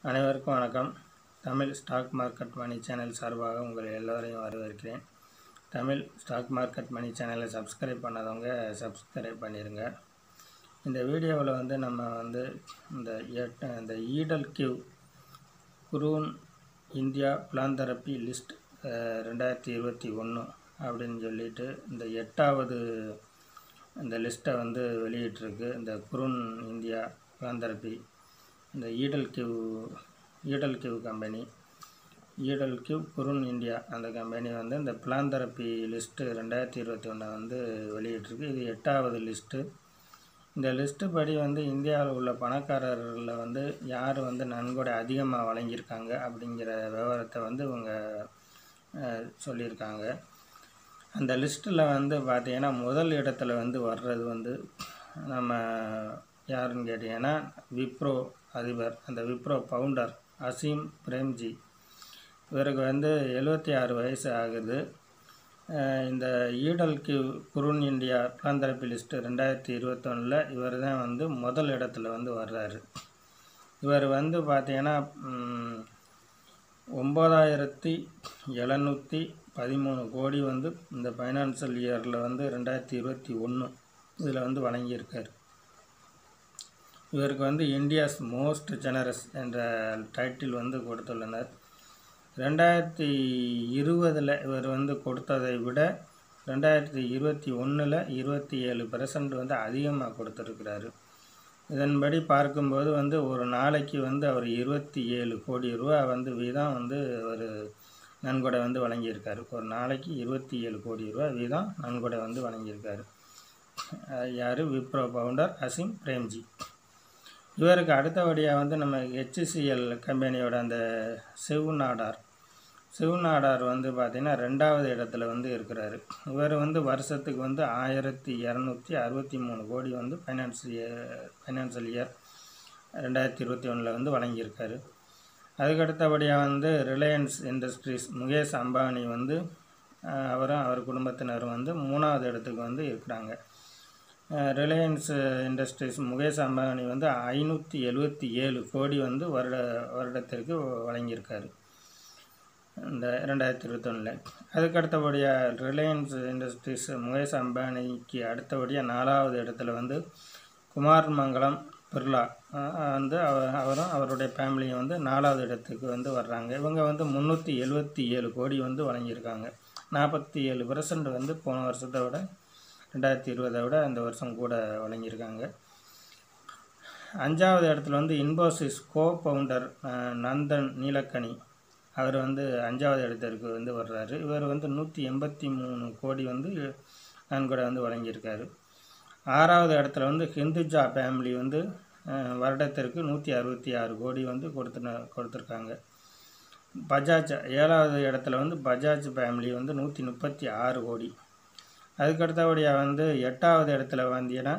அனைவருக்கும் வணக்கம் Tamil stock market money channel சார்பாக உங்கள் எல்லோரையும் வரவேற்கிறேன் தமிழ் ஸ்டாக் மார்க்கெட் மணி சேனலை சப்ஸ்கிரைப் பண்ணாதவங்க சப்ஸ்கிரைப் பண்ணிடுங்க இந்த வீடியோவில் வந்து நம்ம வந்து இந்த எட் இந்த EdelGive Hurun India philanthropy list ரெண்டாயிரத்தி இருபத்தி ஒன்று அப்படின்னு சொல்லிட்டு இந்த எட்டாவது இந்த லிஸ்ட்டை வந்து வெளியிட்டிருக்கு இந்த குருன் இந்தியா பிளான் தெரப்பி இந்த EdelGive EdelGive company EdelGive Hurun India அந்த கம்பெனி வந்து இந்த பிளான் தெரப்பி லிஸ்ட்டு ரெண்டாயிரத்தி இருபத்தி ஒன்றை வந்து வெளியிட்டிருக்கு இது எட்டாவது லிஸ்ட்டு இந்த லிஸ்ட்டு படி வந்து இந்தியாவில் உள்ள பணக்காரர்களில் வந்து யார் வந்து நன்கொடை அதிகமாக வழங்கியிருக்காங்க அப்படிங்கிற விவரத்தை வந்து இவங்க அஹ், சொல்லியிருக்காங்க அந்த லிஸ்ட்டில் வந்து பார்த்தீங்கன்னா முதல் இடத்துல வந்து வர்றது வந்து நம்ம யாருன்னு கேட்டிங்கன்னா விப்ரோ அதிபர் அந்த விப்ரோ ஃபவுண்டர் அசீம் பிரேம்ஜி இவருக்கு வந்து எழுபத்தி ஆறு வயசு ஆகுது அஹ் இந்த EdelGive Hurun India philanthropy list ரெண்டாயிரத்தி இருபத்தொன்னில் இவர் தான் வந்து முதல் இடத்துல வந்து வர்றாரு இவர் வந்து பார்த்தீங்கன்னா ம், ஒம்பதாயிரத்தி எழுநூற்றி பதிமூணு கோடி வந்து இந்த ஃபைனான்சியல் இயரில் வந்து ரெண்டாயிரத்தி இருபத்தி ஒன்று இதில் வந்து வழங்கியிருக்கார் இவருக்கு வந்து இந்தியாஸ் மோஸ்ட் ஜெனரஸ் என்ற டைட்டில் வந்து கொடுத்துள்ளனர் ரெண்டாயிரத்தி இருபதில் இவர் வந்து கொடுத்ததை விட ரெண்டாயிரத்தி இருபத்தி ஒன்றில் இருபத்தி ஏழு பெர்சன்ட் வந்து அதிகமாக கொடுத்துருக்கிறாரு இதன்படி பார்க்கும்போது வந்து ஒரு நாளைக்கு வந்து அவர் இருபத்தி ஏழு கோடி ரூபா வந்து வீதம் வந்து ஒரு நன்கொடை வந்து வழங்கியிருக்காரு ஒரு நாளைக்கு இருபத்தி ஏழு கோடி ரூபா வீதம் நன்கொடை வந்து வழங்கியிருக்காரு யார் விப்ரோ பவுண்டர் அசிம் பிரேம்ஜி இவருக்கு அடுத்தபடியாக வந்து நம்ம ஹெச்சிசிஎல் கம்பெனியோட அந்த சிவநாடார் சிவநாடார் வந்து பார்த்திங்கன்னா ரெண்டாவது இடத்துல வந்து இருக்கிறாரு இவர் வந்து வருஷத்துக்கு வந்து ஆயிரத்தி இரநூத்தி அறுபத்தி மூணு கோடி வந்து ஃபைனான்ஸ் ஃபைனான்சியல் இயர் ரெண்டாயிரத்தி இருபத்தி ஒன்றில் வந்து வழங்கியிருக்காரு அதுக்கடுத்தபடியாக வந்து ரிலையன்ஸ் இண்டஸ்ட்ரீஸ் முகேஷ் அம்பானி வந்து அஹ், அவரும் அவர் குடும்பத்தினரும் வந்து மூணாவது இடத்துக்கு வந்து இருக்கிறாங்க ரிலையன்ஸ் இண்டஸ்ட்ரீஸ் முகேஷ் அம்பானி வந்து ஐநூற்றி எழுபத்தி ஏழு கோடி வந்து வருட வருடத்திற்கு வழங்கியிருக்காரு இந்த ரெண்டாயிரத்தி இருபத்தொன்னில் அதுக்கு அடுத்தபடியாக ரிலையன்ஸ் இண்டஸ்ட்ரீஸ் முகேஷ் அம்பானிக்கு அடுத்தபடியாக நாலாவது இடத்துல வந்து குமார் மங்கலம் பிர்லா அஹ், வந்து அவர் அவரும் அவருடைய ஃபேமிலியும் வந்து நாலாவது இடத்துக்கு வந்து வர்றாங்க இவங்க வந்து முந்நூற்றி எழுபத்தி ஏழு கோடி வந்து வழங்கியிருக்காங்க நாற்பத்தி ஏழு பெர்சன்ட் வந்து போன வருஷத்தை விட ரெண்டாயிரத்தி இருபதை விட இந்த வருஷம் கூட வழங்கியிருக்காங்க அஞ்சாவது இடத்துல வந்து இன்போசிஸ் கோ பவுண்டர் நந்தன் நீலக்கனி அவர் வந்து அஞ்சாவது இடத்திற்கு வந்து வர்றாரு இவர் வந்து நூற்றி எண்பத்தி மூணு கோடி வந்து நன்கொடை வந்து வழங்கியிருக்காரு ஆறாவது இடத்துல வந்து ஹிந்துஜா ஃபேமிலி வந்து அஹ், வருடத்திற்கு நூற்றி அறுபத்தி ஆறு கோடி வந்து கொடுத்து கொடுத்துருக்காங்க பஜாஜ் ஏழாவது இடத்துல வந்து பஜாஜ் ஃபேமிலி வந்து நூற்றி முப்பத்தி ஆறு கோடி அதுக்கடுத்தபடியாக வந்து எட்டாவது இடத்துல வந்தீங்கன்னா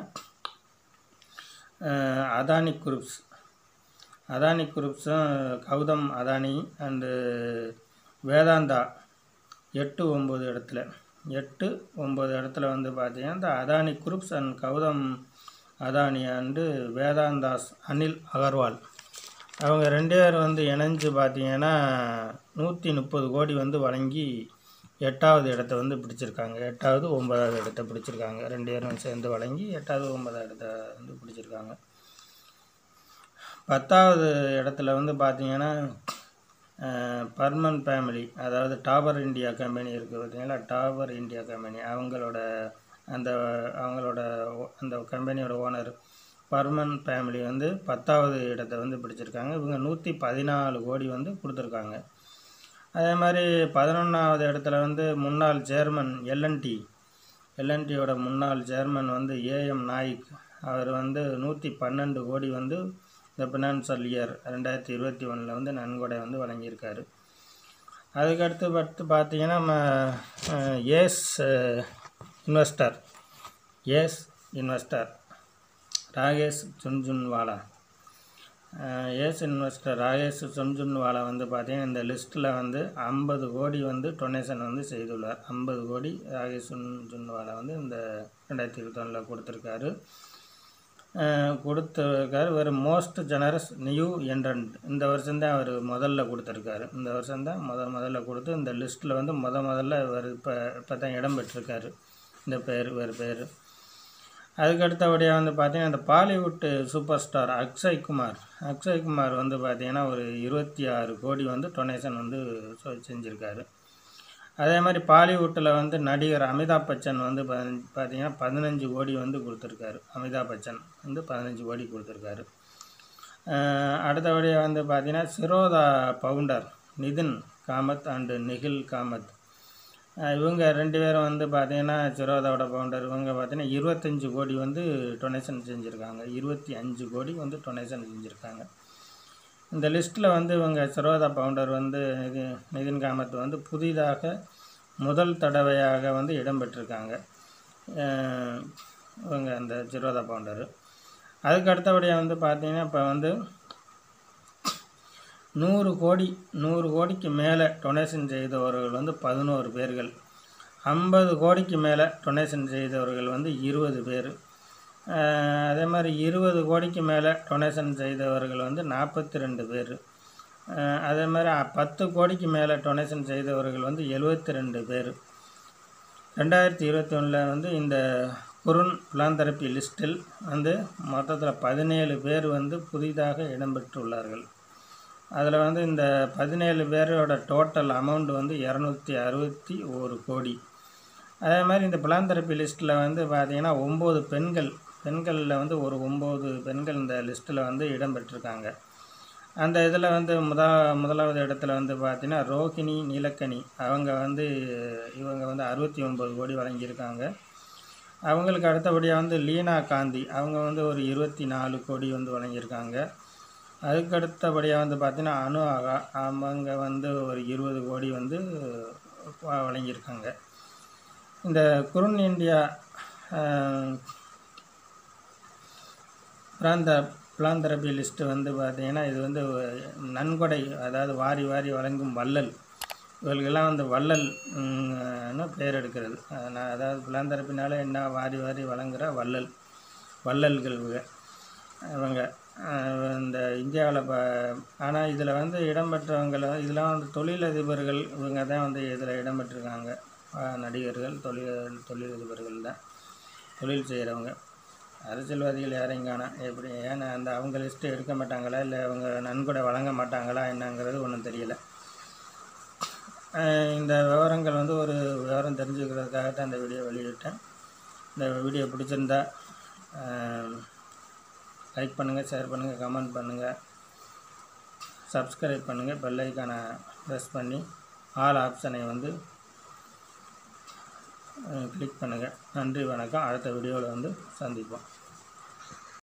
அஹ், அதானி குரூப்ஸ் அதானி குரூப்ஸும் கௌதம் அதானி அண்டு வேதாந்தா எட்டு ஒம்பது இடத்துல எட்டு ஒம்பது இடத்துல வந்து பார்த்தீங்கன்னா இந்த Adani groups and Gautam Adani and Vedanta's Anil Agarwal அவங்க ரெண்டு பேர் வந்து இணைஞ்சு பார்த்தீங்கன்னா நூற்றி முப்பது கோடி வந்து வழங்கி எட்டாவது இடத்த வந்து பிடிச்சிருக்காங்க எட்டாவது ஒன்பதாவது இடத்த பிடிச்சிருக்காங்க ரெண்டு பேரும் சேர்ந்து வழங்கி எட்டாவது ஒன்பதாவது இடத்த வந்து பிடிச்சிருக்காங்க பத்தாவது இடத்துல வந்து பார்த்தீங்கன்னா பர்மன் ஃபேமிலி அதாவது டாபர் இந்தியா கம்பெனி இருக்குது பார்த்தீங்களா டாபர் இந்தியா கம்பெனி அவங்களோட அந்த அவங்களோட ஓ- அந்த கம்பெனியோட ஓனர் பர்மன் ஃபேமிலி வந்து பத்தாவது இடத்த வந்து பிடிச்சிருக்காங்க இவங்க நூற்றி பதினாலு கோடி வந்து கொடுத்துருக்காங்க அதே மாதிரி பதினொன்றாவது இடத்துல வந்து முன்னாள் சேர்மன் எல்என்டி எல்என்டியோட முன்னாள் சேர்மன் வந்து ஏஎம் நாயிக் அவர் வந்து நூற்றி பன்னெண்டு கோடி வந்து இந்த ஃபினான்சியல் இயர் ரெண்டாயிரத்தி இருபத்தி ஒன்றில் வந்து நன்கொடை வந்து வழங்கியிருக்காரு அதுக்கடுத்து பார்த்து பார்த்தீங்கன்னா நம்ம அஹ், ace investor ace investor Rakesh Jhunjhunwala அஹ், ஏஸ் இன்வெஸ்டர் ராகேஷ் சுன்ஜுன்வாலா வந்து பார்த்தீங்கன்னா இந்த லிஸ்ட்டில் வந்து ஐம்பது கோடி வந்து டொனேஷன் வந்து செய்துள்ளார் ஐம்பது கோடி ராகேஷ் சுன்ஜுன்வாலா வந்து இந்த ரெண்டாயிரத்தி இருபத்தொன்னில் கொடுத்துருக்காரு அஹ், கொடுத்திருக்காரு ஒரு மோஸ்ட் ஜெனரஸ் நியூ என்ட்ரண்ட் இந்த வருஷம்தான் அவர் முதல்ல கொடுத்துருக்காரு இந்த வருஷம்தான் முத முதல்ல கொடுத்து இந்த லிஸ்ட்டில் வந்து முத முதல்ல இவர் இப்போ இப்போ தான் இடம் பெற்றிருக்காரு இந்த பேர் இவர் பேர் அதுக்கு அடுத்தபடியாக வந்து பார்த்தீங்கன்னா இந்த பாலிவுட் சூப்பர் ஸ்டார் அக்ஷய் குமார் அக்ஷய் குமார் வந்து பார்த்தீங்கன்னா ஒரு இருபத்தி ஆறு கோடி வந்து டொனேஷன் வந்து சொ- செஞ்சுருக்காரு அதே மாதிரி பாலிவுட்டில் வந்து நடிகர் அமிதாப் பச்சன் வந்து பதினஞ்சு பார்த்தீங்கன்னா பதினஞ்சு கோடி வந்து கொடுத்துருக்காரு அமிதாப் பச்சன் வந்து பதினஞ்சு கோடி கொடுத்துருக்காரு அஹ் அடுத்தபடியாக வந்து பார்த்தீங்கன்னா சிரோதா பவுண்டர் நிதின் காமத் அண்டு நிகில் காமத் அஹ் இவங்க ரெண்டு பேரும் வந்து பார்த்தீங்கன்னா சிரோதாவோட பவுண்டர் இவங்க பார்த்தீங்கன்னா இருபத்தஞ்சு கோடி வந்து டொனேஷன் செஞ்சுருக்காங்க இருபத்தி அஞ்சு கோடி வந்து டொனேஷன் செஞ்சுருக்காங்க இந்த லிஸ்ட்டில் வந்து இவங்க சிரோதா பவுண்டர் வந்து நிதி நிதின் காமத் வந்து புதிதாக முதல் தடவையாக வந்து இடம்பெற்றிருக்காங்க அஹ் இவங்க அந்த சிரோதா பவுண்டர் அதுக்கு அடுத்தபடியாக வந்து பார்த்தீங்கன்னா இப்போ வந்து நூறு கோடி நூறு கோடிக்கு மேலே டொனேஷன் செய்தவர்கள் வந்து பதினோரு பேர்கள் ஐம்பது கோடிக்கு மேலே டொனேஷன் செய்தவர்கள் வந்து இருபது பேர் அஹ் அதே மாதிரி இருபது கோடிக்கு மேலே டொனேஷன் செய்தவர்கள் வந்து நாற்பத்தி ரெண்டு பேர் அஹ் அதே மாதிரி அ- பத்து கோடிக்கு மேலே டொனேஷன் செய்தவர்கள் வந்து எழுபத்தி ரெண்டு பேர் ரெண்டாயிரத்தி இருபத்தி ஒன்றில் வந்து இந்த குருன் பிளாந்தெரப்பி லிஸ்ட்டில் வந்து மொத்தத்தில் பதினேழு பேர் வந்து புதிதாக இடம்பெற்றுள்ளார்கள் அதில் வந்து இந்த பதினேழு பேரோட டோட்டல் அமௌண்ட் வந்து இரநூத்தி அறுபத்தி ஒரு கோடி அதே மாதிரி இந்த பிளாந்தெரப்பி லிஸ்ட்டில் வந்து பார்த்தீங்கன்னா ஒம்பது பெண்கள் பெண்களில் வந்து ஒரு ஒம்பது பெண்கள் இந்த லிஸ்ட்டில் வந்து இடம்பெற்றிருக்காங்க அந்த இதில் வந்து முத முதலாவது இடத்துல வந்து பார்த்தீங்கன்னா ரோகிணி நீலக்கனி அவங்க வந்து இவங்க வந்து அறுபத்தி ஒம்பது கோடி வழங்கியிருக்காங்க அவங்களுக்கு அடுத்தபடியாக வந்து லீனா காந்தி அவங்க வந்து ஒரு இருபத்தி நாலு கோடி வந்து வழங்கியிருக்காங்க அதுக்கு அடுத்தபடியாக வந்து பார்த்தீங்கன்னா அனு ஆகா அவங்க வந்து ஒரு இருபது கோடி வந்து வ- வழங்கியிருக்காங்க இந்த குருன் இந்தியா அஹ், பிராந்த பிளாந்தரபி லிஸ்ட்டு வந்து பார்த்தீங்கன்னா இது வந்து நன்கொடை அதாவது வாரி வாரி வழங்கும் வள்ளல் இவர்களுக்கெல்லாம் வந்து வள்ளல் ம், ன்னு பேர் எடுக்கிறது அஹ் நான் அதாவது பிளாந்தரப்பினால என்ன வாரி வாரி வழங்குகிற வள்ளல் வள்ளல்கள் இவங்க இவங்க அஹ் இந்த இந்தியாவில் இப்போ ஆனால் இதில் வந்து இடம்பெற்றவங்கள இதெல்லாம் வந்து தொழிலதிபர்கள் இவங்க தான் வந்து இதில் இடம்பெற்றிருக்காங்க அஹ் நடிகர்கள் தொழில் தொழிலதிபர்கள் தான் தொழில் செய்கிறவங்க அரசியல்வாதிகள் யாரையும் காணோம் எப்படி ஏன்னா அந்த அவங்க லிஸ்ட்டு எடுக்க மாட்டாங்களா இல்லை அவங்க நன்கொடை வழங்க மாட்டாங்களா என்னங்கிறது ஒன்றும் தெரியல அஹ் இந்த விவரங்கள் வந்து ஒரு விவரம் தெரிஞ்சுக்கிறதுக்காக தான் இந்த வீடியோ வெளியிட்டேன் இந்த வீடியோ பிடிச்சிருந்தா லைக் பண்ணுங்கள் ஷேர் பண்ணுங்கள் கமெண்ட் பண்ணுங்கள் சப்ஸ்கிரைப் பண்ணுங்கள் பெல் ஐக்கானை ப்ரெஸ் பண்ணி ஆல் ஆப்ஷனை வந்து கிளிக் பண்ணுங்கள் நன்றி வணக்கம் அடுத்த வீடியோவில் வந்து சந்திப்போம்